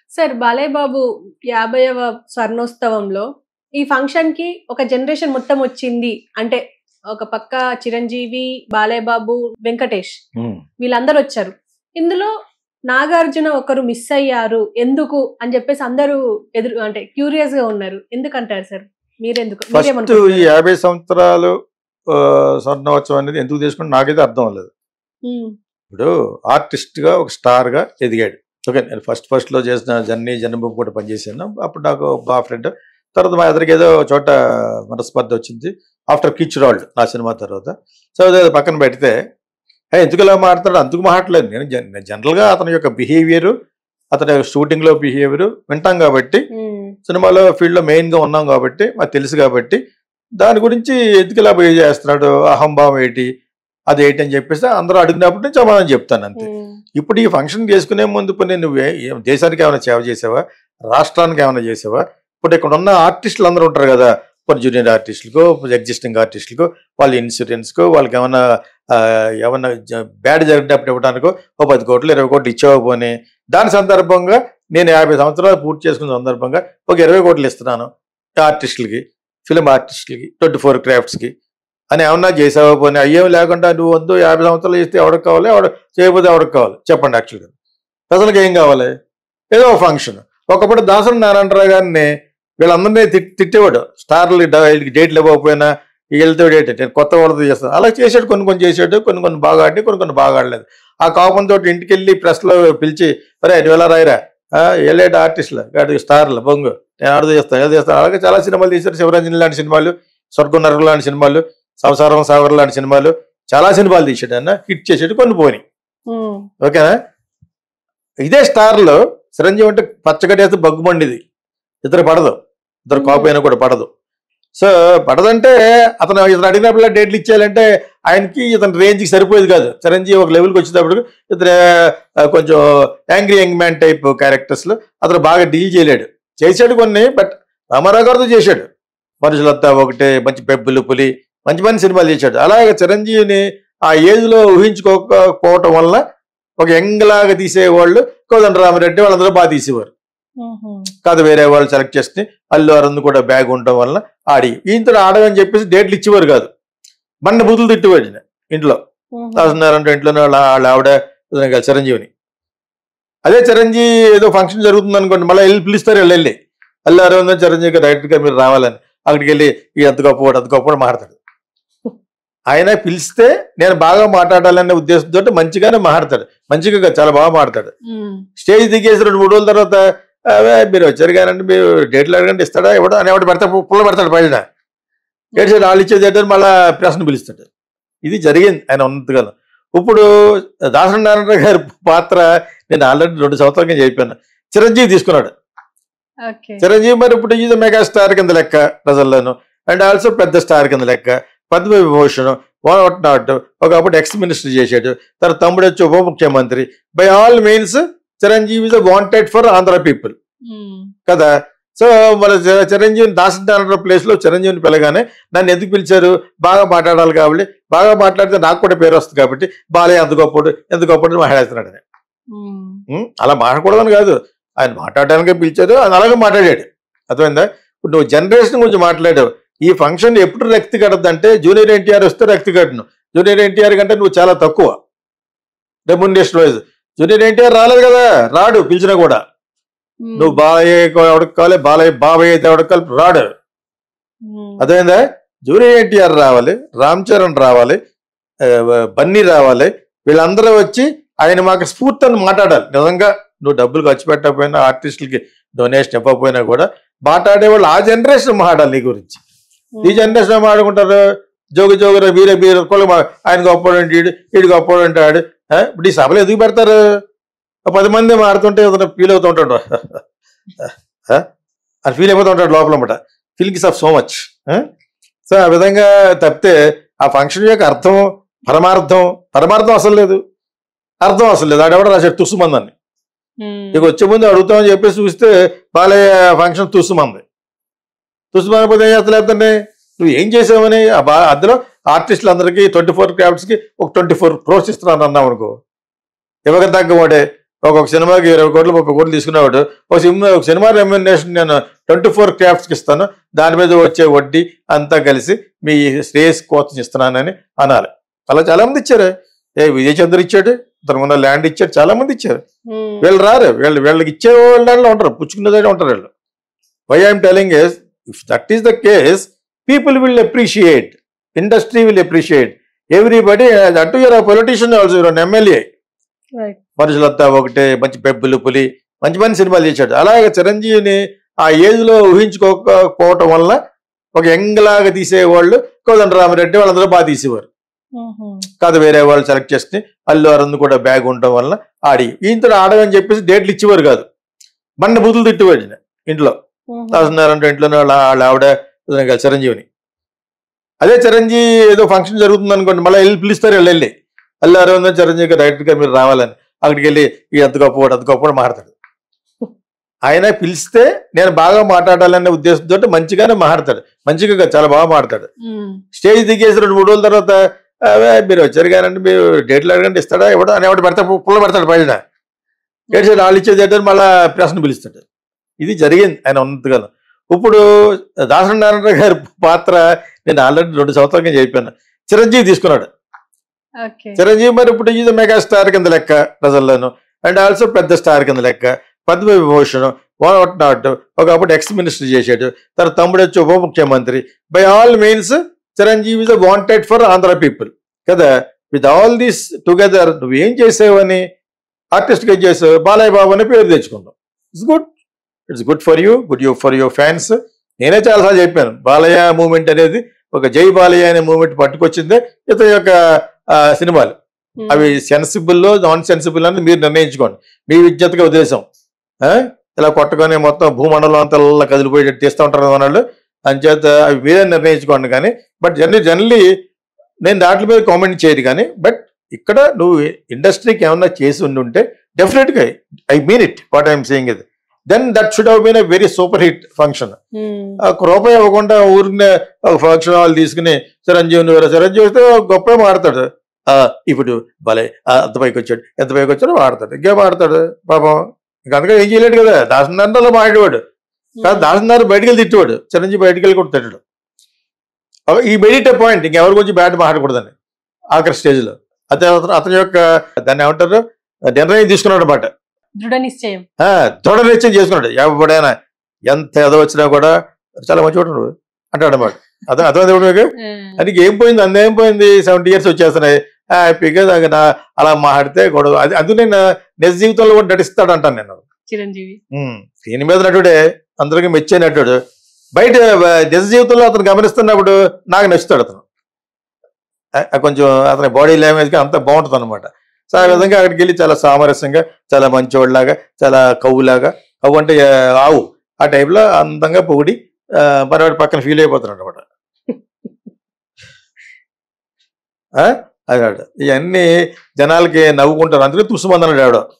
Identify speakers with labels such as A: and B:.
A: Sir Balayya బాబు యాభైవ స్వర్ణోత్సవంలో ఈ function కి ఒక జనరేషన్ మొత్తం వచ్చింది అంటే ఒక పక్క చిరంజీవి బాలయ్య బాబు వెంకటేష్
B: ఉమ్.
A: వీళ్ళందరూ వచ్చారు ఇందులో నాగార్జున ఒకరు మిస్ అయ్యారు ఎందుకు అని చెప్పేసి అందరూ ఎదురు అంటే క్యూరియస్ గా ఉన్నారు ఎందుకంటారు సార్ మీరెందుకు
B: ఫస్ట్ ఈ
A: మీరేమనుకుంటున్నారు?
B: యాభై సంవత్సరాలు ఆ, స్వర్ణోత్సవం అనేది ఎందుకు తీసుకుంటే నాకైతే అర్థం అవ్వలేదు
A: ఉమ్,
B: ఇప్పుడు ఆర్టిస్ట్ గా ఒక స్టార్ గా ఎదిగాడు ఓకే నేను ఫస్ట్ ఫస్ట్ లో చేసిన జర్నీ జన్మభూమి కూడా పనిచేసాను అప్పుడు నాకు బా ఫ్రెండ్ తర్వాత మా ఎదురుకి ఏదో చోట మనస్పర్ధ వచ్చింది ఆఫ్టర్ కిచ్ రాల్డ్ నా సినిమా తర్వాత సో అదే పక్కన పెడితే "ఏ, ఎందుకు ఇలా మాట్లాడతాడు అందుకు మాట్లాడలేదు నేను జన్- నేను జనరల్గా అతని యొక్క బిహేవియర్ అతని షూటింగ్లో బిహేవియర్ వింటాం కాబట్టి
A: ఉమ్,
B: సినిమాలో ఫీల్డ్లో మెయిన్గా ఉన్నాం కాబట్టి మాకు తెలుసు కాబట్టి దాని గురించి ఎందుకు ఇలా బిహేవ్ చేస్తున్నాడు అహంభావం ఏంటి అది ఏంటి అని చెప్పేసి అందరూ అడిగినప్పుడు నేను సమాధానం చెప్తాను అంతే
A: ఉమ్,
B: ఇప్పుడు ఈ ఫంక్షన్ చేసుకునే ముందు పోనీ నువ్వే ఏం- దేశానికి ఏమైనా సేవ చేసావా రాష్ట్రానికి ఏమైనా చేసావా ఇప్పుడు ఇక్కడ ఉన్న ఆర్టిస్టులు అందరూ ఉంటారు కదా కొన్ని జూనియర్ ఆర్టిస్టులకు ఎగ్జిస్టింగ్ ఆర్టిస్టులకు వాళ్ళ ఇన్సూరెన్స్కు వాళ్ళకి ఏమైనా ఆ, ఏమన్నా బ్యాడ్ జరిగినప్పుడు ఇవ్వడానికో ఓ పది కోట్లు ఇరవై కోట్లు ఇచ్చేవపోని దాని సందర్భంగా నేను యాభై సంవత్సరాలు పూర్తి చేసుకున్న సందర్భంగా ఒక ఇరవై కోట్లు ఇస్తున్నాను ఆర్టిస్టులకి ఫిలిం ఆర్టిస్టులకి ట్వంటీ ఫోర్ క్రాఫ్ట్స్కి అని ఏమన్నా చేసావా పోనీ అయ్యేం లేకుండా నువ్వు వద్దు యాభై సంవత్సరాలు చేస్తే ఎవరికి కావాలి ఎవడ చేయకపోతే ఎవరికి కావాలి చెప్పండి యాక్చువల్గా ప్రజలకు ఏం కావాలి ఏదో ఒక ఫంక్షన్ ఒకప్పుడు దాసరి నారాయణరావు గారిని వీళ్ళందరినీ తిట్- తిట్టేవాడు స్టార్లు డ- డేట్లు ఇవ్వకపోయినా వీళ్ళతో డేట్ నేను కొత్త వాళ్ళతో చేస్తాను అలా చేసాడు కొన్ని కొన్ని చేసాడు కొన్ని కొన్ని బాగా ఆడి కొన్ని కొన్ని బాగా ఆడలేదు ఆ కోపంతో ఇంటికి వెళ్ళి ప్రెస్లో పిలిచి అరే నువ్వు ఎలా రాయరా ఎల్లేటి ఆర్టిస్టులు గాడి స్టార్లు బొంగు నేను ఆడదు చేస్తాను ఏదో చేస్తాను అలాగే చాలా సినిమాలు తీశారు శివరంజన్ లాంటి సినిమాలు స్వర్గం నరకం లాంటి సినిమాలు సంసారం సాగర్ లాంటి సినిమాలు చాలా సినిమాలు తీసాడు అన్న హిట్ చేసాడు కొన్ని పోని
A: ఉమ్,
B: ఓకేనా ఇదే స్టార్లో చిరంజీవి అంటే పచ్చగడేస్తే బగ్గుమండిది ఇద్దరు పడదు ఇద్దరు కాపు అయినా కూడా పడదు సో పడదంటే అతను ఇతను అడిగినప్పుడు డేట్లు ఇచ్చేయాలంటే ఆయనకి ఇతని రేంజ్కి సరిపోయేది కాదు చిరంజీవి ఒక లెవెల్కి వచ్చేటప్పుడు ఇతను ఆ, కొంచెం యాంగ్రీ యంగ్ మ్యాన్ టైప్ క్యారెక్టర్స్లో అతను బాగా డీల్ చేయలేడు చేశాడు కొన్ని బట్ రామారావు గారితో చేశాడు మనుషులంతా ఒకటే మంచి పెబ్బులు పులి మంచి మంచి సినిమాలు చేశాడు అలాగే చిరంజీవిని ఆ ఏజ్లో ఊహించుకోకపోవటం వల్ల ఒక యంగ్ లాగా తీసేవాళ్ళు కోదండ రామిరెడ్డి వాళ్ళందరూ బాగా తీసేవారు
A: ఉమ్,
B: కాదు వేరే వాళ్ళు సెలెక్ట్ చేసుకుని అల్లు అరుణ్ కూడా బ్యాగ్ ఉండటం వల్ల ఆడి ఈయంతో ఆడమని చెప్పేసి డేట్లు ఇచ్చేవారు కాదు బండ బుద్ధులు తిట్టేవాడు ఈయన ఇంట్లో
A: ఉమ్,
B: రాస్తున్నారంటే ఇంట్లోనే వాళ్ళ వాళ్ళ ఆవిడ ఇతను కాదు, చిరంజీవిని అదే చిరంజీవి ఏదో ఫంక్షన్ జరుగుతుంది అనుకోండి మళ్ళీ వెళ్ళి పిలుస్తారు వీళ్ళు వెళ్ళి అల్లు అరవింద్ చిరంజీవి డైరెక్ట్ గా మీరు రావాలని అక్కడికి వెళ్ళి ఈ అంత గొప్పవాడు అంత గొప్పవాడు మాట్లాడతాడు ఆయన పిలిస్తే నేను బాగా మాట్లాడాలనే ఉద్దేశంతో మంచిగానే మాట్లాడతాడు మంచిగా కాదు, చాలా బాగా మాట్లాడతాడు
A: ఉమ్,
B: స్టేజ్ దిగేసి రెండు మూడు రోజుల తర్వాత "అవే, మీరు వచ్చారు కానండి మీరు డేట్లు అడగండి ఇస్తాడా ఎవడో అని ఎవడు పెడతా పుల్ల పెడతాడు పైన ఏడ్చాడు వాళ్ళు ఇచ్చేది ఏంటని మళ్ళీ ప్రశ్న పిలుస్తాడు ఇది జరిగింది ఆయన ఉన్నంతకాలం ఇప్పుడు దాసరి నారాయణ గారి పాత్ర నేను ఆల్రెడీ రెండు సంవత్సరాలుగా చెప్పాను చిరంజీవి తీసుకున్నాడు
A: ఓకే
B: చిరంజీవి మరి ఇప్పుడు ఇది మెగా స్టార్ కింద లెక్క ప్రజల్లోను అండ్ ఆల్సో పెద్ద స్టార్ కింద లెక్క పద్మ విభూషణ్ వాట్ నాట్ ఒకప్పుడు ఎక్స్ మినిస్టర్ చేశాడు తన తమ్ముడు వచ్చి ఉప ముఖ్యమంత్రి by all means Chiranjeevi is wanted for Andhra people
A: um,
B: కదా సో మన చి- చిరంజీవిని దాసరి ప్లేస్ లో చిరంజీవిని పిలగానే నన్ను ఎందుకు పిలిచారు బాగా మాట్లాడాలి కాబట్టి బాగా మాట్లాడితే నాకు కూడా పేరు వస్తుంది కాబట్టి బాలయ్య అంత గొప్పడు ఎంత గొప్పడు మాట్లాడుతున్నాడు అని
A: ఉమ్,
B: ఉం? అలా మాట్లాడకూడదని కాదు ఆయన మాట్లాడడానికే పిలిచారు ఆయన అలాగే మాట్లాడాడు అర్థమైందా ఇప్పుడు నువ్వు జనరేషన్ గురించి మాట్లాడావు ఈ ఫంక్షన్ ఎప్పుడు రక్తి కడద్దంటే జూనియర్ ఎన్టీఆర్ వస్తే రక్తి కట్టను జూనియర్ ఎన్టీఆర్ కంటే నువ్వు చాలా తక్కువ రెమ్యునరేషన్ వైజ్ జూనియర్ ఎన్టీఆర్ రాలేదు కదా రాడు పిలిచినా కూడా
A: ఉమ్,
B: నువ్వు బాలయ్య ఎవరికి కావాలి బాలయ్య బాబాయ్ అయితే ఎవరికి కావాలి రాడు
A: ఉమ్,
B: అదేందా జూనియర్ ఎన్టీఆర్ రావాలి రామ్ చరణ్ రావాలి ఆ, బన్నీ రావాలి వీళ్ళందరూ వచ్చి ఆయన మాకు స్ఫూర్తిని మాట్లాడాలి నిజంగా నువ్వు డబ్బులు ఖర్చు పెట్టకపోయినా ఆర్టిస్టులకి డొనేషన్ ఇవ్వకపోయినా కూడా మాట్లాడే వాళ్ళు ఆ జనరేషన్ మాట్లాడాలి నీ గురించి ఈ జనరేషన్ మాట్లాడుకుంటారు జోగి జోగురా వీర వీర కొలు ఆయన గొప్పడు అంటే ఈడు ఈడు గొప్పడు అంటాడు ఆ, ఇప్పుడు ఈ సభలు ఎందుకు పెడతారు ఒక పది మంది మాడుతుంటే ఏదైనా ఫీల్ అవుతూ ఉంటాడు ఆ? అని ఫీల్ అయిపోతూ ఉంటాడు లోపల అన్నమాట feelings of so much so ఆ విధంగా తప్పితే ఆ ఫంక్షన్ యొక్క అర్థం పరమార్థం పరమార్థం అసలు లేదు అర్థం అసలు లేదు ఆడెవడ రాశాడు తుస్సుమందని
A: ఉమ్,
B: ఇక వచ్చే ముందు అడుగుతామని చెప్పేసి చూస్తే బాలయ్య ఫంక్షన్ తుస్సుమంది తుస్సుమనిపోతే ఏం చేస్తలేదండి నువ్వు ఏం చేసావని ఆ బా అందులో ఆర్టిస్టులందరికీ ట్వంటీ ఫోర్ క్రాఫ్ట్స్కి ఒక ట్వంటీ ఫోర్ క్రోర్స్ ఇస్తున్నాను అన్నావు అనుకో ఇవ్వక తగ్గవాడే ఒక్కొక్క సినిమాకి ఇరవై కోట్లు ముప్పై కోట్లు తీసుకునేవాడు ఒక సినిమా ఒక సినిమా రెమ్యునరేషన్ నేను ట్వంటీ ఫోర్ క్రాఫ్ట్స్కి ఇస్తాను దాని మీద వచ్చే వడ్డీ అంతా కలిసి మీ శ్రేయస్ కోసం ఇస్తున్నానని అనాలి అలా చాలా మంది ఇచ్చారు ఏ విజయ్ చంద్ర ఇచ్చాడు తన ముందు ల్యాండ్ ఇచ్చాడు చాలా మంది ఇచ్చారు
A: ఉమ్,
B: వీళ్ళు రారు వీళ్ళు వీళ్ళకి ఇచ్చే వాళ్ళు ఉంటారు పుచ్చుకునే దగ్గర ఉంటారు వీళ్ళు why I'm telling is if that is the case people will appreciate industry will appreciate everybody అటు your politician also your MLA
A: right.
B: మనుషులంతా ఒకటే మంచి పెబ్బులు పులి మంచి మంచి సినిమాలు చేశాడు అలాగే చిరంజీవిని ఆ ఏజ్ లో ఊహించుకోకపోవటం వల్ల ఒక యంగ్ లాగా తీసేవాళ్ళు కోదండ రామరెడ్డి వాళ్ళందరూ బాగా తీసేవారు
A: ఉహు,
B: కాదు వేరే వాళ్ళు సెలెక్ట్ చేసుకుని అల్లు అరుణ్ కూడా బ్యాగ్ ఉండటం వల్ల ఆడి ఈయంతో ఆడమని చెప్పేసి డేట్లు ఇచ్చేవారు కాదు బండ బుద్ధులు తిట్టేవాడు ఈయన ఇంట్లో
A: ఉహు.
B: రాస్తున్నారంటే ఇంట్లోనే వాళ్ళ వాళ్ళ ఆవిడ ఇతను కాదు, చిరంజీవిని అదే చిరంజీవి ఏదో ఫంక్షన్ జరుగుతుంది అనుకోండి మళ్ళీ వెళ్ళి పిలుస్తారు వీళ్ళు వెళ్ళి అల్లు అరవింద్ చిరంజీవి డైరెక్ట్ గా మీరు రావాలని అక్కడికి వెళ్ళి ఈ ఎంత గొప్పవాడు అంత గొప్పవాడు మాట్లాడతాడు ఆయన పిలిస్తే నేను బాగా మాట్లాడాలనే ఉద్దేశంతో మంచిగానే మాట్లాడతాడు మంచిగా కాదు, చాలా బాగా మాట్లాడతాడు
A: ఉమ్,
B: స్టేజ్ దిగేసి రెండు మూడు రోజుల తర్వాత "అవే, మీరు వచ్చారు కానీ మీరు డేట్లు అడగండి ఇస్తాడా ఇవ్వడా అని ఎవడు పెడతాడు పుల్ల పెడతాడు పైన ఏడు వాళ్ళు ఇచ్చేది ఏంటంటే మళ్ళా ప్రశ్న పిలుస్తాడు ఇది జరిగింది ఆయన ఉన్నంతకాలం ఇప్పుడు దాసరి నారాయణ గారి పాత్ర నేను ఆల్రెడీ రెండు సంవత్సరాల కింద చెప్పాను చిరంజీవి తీసుకున్నాడు
A: ఓకే
B: చిరంజీవి మరి ఇప్పుడు ఈజ్ మెగా స్టార్ కింద లెక్క ప్రజల్లోను అండ్ ఆల్సో పెద్ద స్టార్ కింద లెక్క పద్మ విభూషణ్ వాట్ నాట్ ఒకప్పుడు ఎక్స్ మినిస్టర్ చేశాడు తన తమ్ముడు వచ్చి ఉప ముఖ్యమంత్రి by all means Chiranjeevi is wanted for Andhra people కదా విత్ ఆల్ దీస్ టుగెదర్ నువ్వేం చేసావని ఆర్టిస్ట్గా చేసావు బాలయ్య బాబు అని పేరు తెచ్చుకున్నావు it's good it's good for you good you for your fans నేనే చాలాసార్లు చెప్పాను బాలయ్య మూమెంట్ అనేది ఒక జై బాలయ్య అనే మూమెంట్ పట్టుకొచ్చిందే ఇతని యొక్క ఆ, సినిమాలు
A: ఉమ్,
B: అవి సెన్సిబుల్ నాన్ సెన్సిబుల్ అని మీరు నిర్ణయించుకోండి మీ విజ్ఞతగా ఉద్దేశం ఆ? ఇలా కొట్టగానే మొత్తం భూమండలం అంతా ఇలా కదిలిపోయేటట్టు తీస్తూ ఉంటారు వాళ్ళు అంచేత అవి మీరే నిర్ణయించుకోండి కానీ బట్ జనరలీ జనరలీ నేను దాంట్లో మీద కామెంట్ చేయదు కానీ బట్ ఇక్కడ నువ్వు ఇండస్ట్రీకి ఏమన్నా చేసి ఉండి ఉంటే డెఫినెట్గా I mean it what I'm saying ఇది then that should have been a very super hit function
A: um,
B: ఒక రూపాయి ఇవ్వకుండా ఊరినే ఒక ఫంక్షన్ హాల్ తీసుకుని చిరంజీవిని వేరే చిరంజీవి వస్తే గొప్ప మాడతాడు ఆ, ఇప్పుడు భలే ఆ, అంత పైకి వచ్చాడు ఎంత పైకి వచ్చాడో వాడతాడు ఇంకేం ఆడతాడు పాపం ఇంకా అందుకని ఏం చేయలేడు కదా దాసనారంలో మాడేవాడు కాదు దాసనారు బయటికి వెళ్ళి తిట్టేవాడు చిరంజీవి బయటికి వెళ్ళి కూడా తిట్టాడు ఒక- ఈ మెడిటే పాయింట్ ఇంకెవరి గురించి బ్యాట్ మాట్లాడకూడదని ఆఖరి స్టేజ్లో అతను అతను- అతని యొక్క దాన్ని ఏమంటారు నిర్ణయం తీసుకున్నాడు అనమాట
A: దృఢ నిశ్చయం
B: దృఢ నిశ్చయం చేసుకున్నాడు ఎవడైనా ఎంత ఎదో వచ్చినా కూడా చాలా మంచి నువ్వు అంటాడు అనమాట అదే అర్థమైంది ఇప్పుడు మీకు
A: ఆ,
B: అది ఏం పోయింది అందేం పోయింది సెవెంటీ ఇయర్స్ వచ్చేస్తున్నాయి హ్యాపీగా నాకు నా- అలా మాట్లాడితే గొడవ అది అది నేను నిజ జీవితంలో కూడా నటిస్తాడు అంటాను నేను
A: చిరంజీవి
B: ఉమ్, దీని మీద నటుడే అందరికీ మెచ్చే నటుడు బయట ఆ, నిజ జీవితంలో అతను గమనిస్తున్నప్పుడు నాకు నచ్చుతాడు అతను ఆ, ఆ, కొంచెం అతని బాడీ లాంగ్వేజ్ అంత బాగుంటుంది అనమాట సో ఆ విధంగా అక్కడికి వెళ్ళి చాలా సామరస్యంగా చాలా మంచివాడిలాగా చాలా కవ్వులాగా కవ్వు అంటే ఆ, ఆవు ఆ టైప్లో అందంగా పొగిడి ఆ, మనవాడి పక్కన ఫీల్ అయిపోతున్నాడు అనమాట అదే ఇవన్నీ జనాలకి నవ్వుకుంటారు అందుకే తుసుమందన్నాడు ఆవిడ